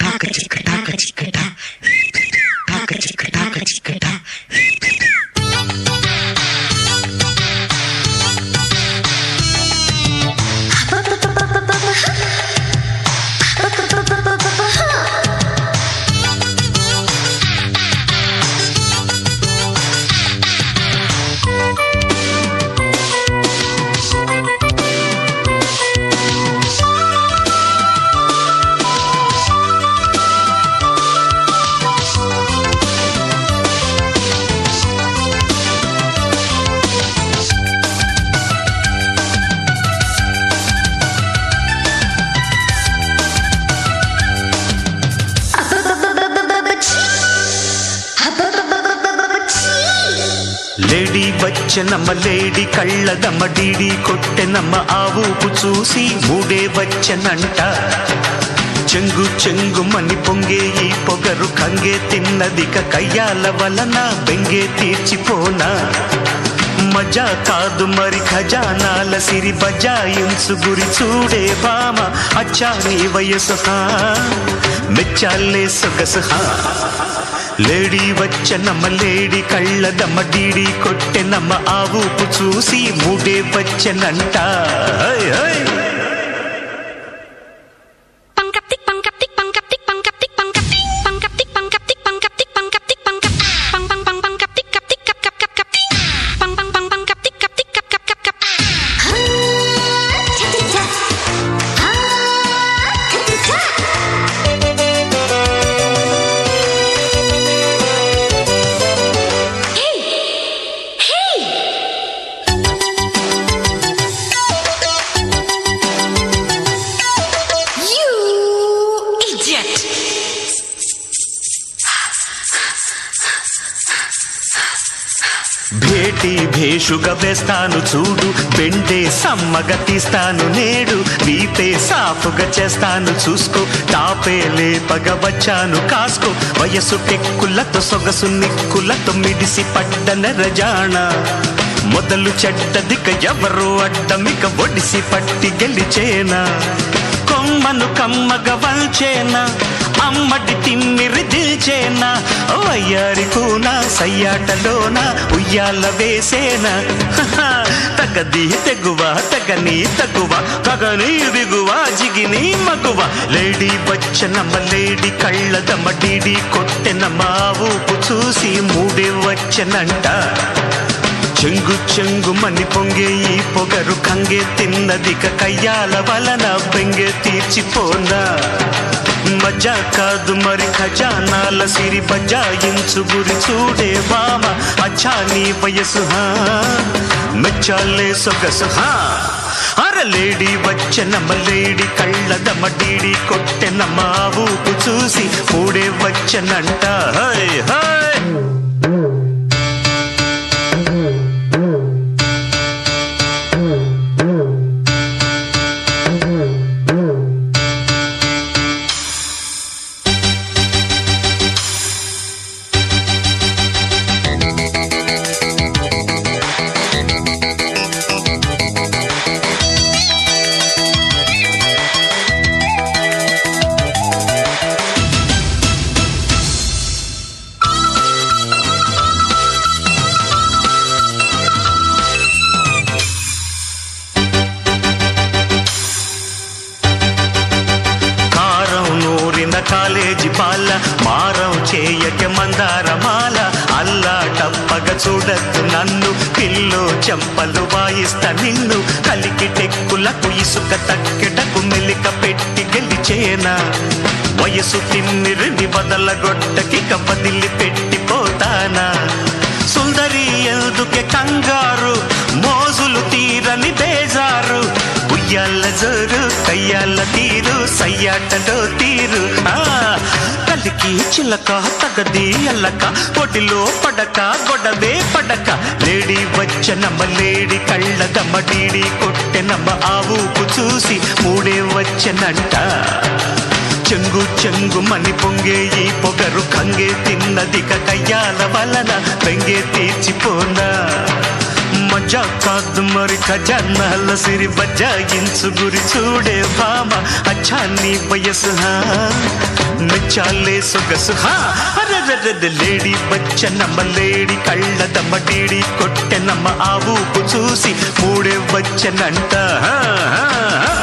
టాక చిక్క టాక చిక్క టా టాక చిక్క టాక చిక్క టా లేడీ వచ్చనమ్మ లేడీ కళ్ళదమ్మ డీడీ కొట్టెనమ్మ ఆ ఊపు చూసి మూడే వచ్చనంట చెంగు చెంగుమని పొంగే ఈ పొగరు కంగే తిన్నదిక కయ్యాల వలన బెంగే తీర్చిపోనా మజా కాదు మరి ఖజానాల సిరి బజాయించు గురి చూడే బామ అచ్చా నీ వయసు హా మెచ్చాలే సొగసు హా లేడీ వచ్చనమ్మ లేడీ కళ్ళదమ్మ డీడీ కొట్టెనమ్మ ఆ ఊపు చూసి మూడే వచ్చనంట హై, హై. Pangkaptik pangkaptik pangkaptik pangkaptik pangkaptik pangkaptik pangkaptik pangkaptik pangkaptik pangkap pang pang pang pangkaptik kaptik kap kap kap kaptik pang pang pang pangkaptik kaptik kap kap kap kap You idiot! భేటీ భేషుగా వేస్తాను చూడు బెండే సమ్మగా తీస్తాను నేడు వీపే సాఫుగా చేస్తాను చూసుకో టాపే లేపగా వచ్చాను కాసుకో వయసు టెక్కులతో సొగసు నిక్కులతో మిడిసి పడ్డన రజాణ మొదలు చెడ్డదిక ఎవరు అడ్డమిక ఒడిసి పట్టి గెలిచేనా కొమ్మను కమ్మగ వంచేనా అమ్మడి తిమ్మిరి దిల్చేనా వయ్యారి కూన సయ్యాటలోన ఉయ్యాల వేసేనా హహ, తగది తెగువ తగని తగువ కగని దిగువ జిగిని మగువ లేడీ వచ్చనమ్మ లేడీ కళ్ళదమ్మ డీడీ కొట్టెనమ్మ ఆ ఊపు చూసి మూడే వచ్చనంట చెంగు చెంగు మని పొంగే ఈ పొగరు కంగే తిన్నదిక కయ్యాల వలన బెంగే తీర్చిపోనా మజా కాదు మరి ఖజానాల సిరి బజాయించు గురి చూడే వామ అచ్చా నీ వయసు హా మెచ్చాలే సొగసు హా అర లేడీ వచ్చనమ్మ లేడీ కళ్ళదమ్మ డీడీ కొట్టెనమ్మ ఆ ఊపు చూసి మూడే వచ్చనంట హై హై కారం నూరిన కాలేజీ పాల మారం చేయక మందారమాల అల్లా టప్పగ చూడద్దు నన్ను పిల్లో చెంపలు వాయిస్తా నిన్ను కలికి టెక్కులకు ఇసుక తక్కెటకు మెలిక పెట్టి గెలిచేనా వయసు తిమ్మిరిని బదలగొట్టకి కబదిల్లి పెట్టిపోతానా సుందరి ఎందుకే కంగారు మోజులు తీరని బేజారు ఉయ్యాల జోరు కయ్యాల తీరు సయ్యాటలో తీరు ఆ, కలికి చిలక తగది అల్లక పొడిలో పడక గొడవే పడక లేడీ వచ్చనమ్మ లేడీ కళ్ళదమ్మ డీడీ కొట్టెనమ్మ ఆ ఊపు చూసి మూడే వచ్చనంట చెంగు చెంగు మని పొంగే ఈ పొగరు కంగే తిన్నదిక కయ్యాల వలన బెంగే తీర్చిపోనా మజా కాదు మరి ఖజానాల సిరి బజాయించు గురి చూడే భామ అచ్చా నీ వయసు హా మెచ్చాలే సొగసు హా అరెరెరెరె లేడీ బచ్చనమ్మ లేడి కళ్ళదమ్మ డీడి కొట్టెనమ్మ ఆ ఊపు చూసి మూడే వచ్చనంట హా, హా, హా.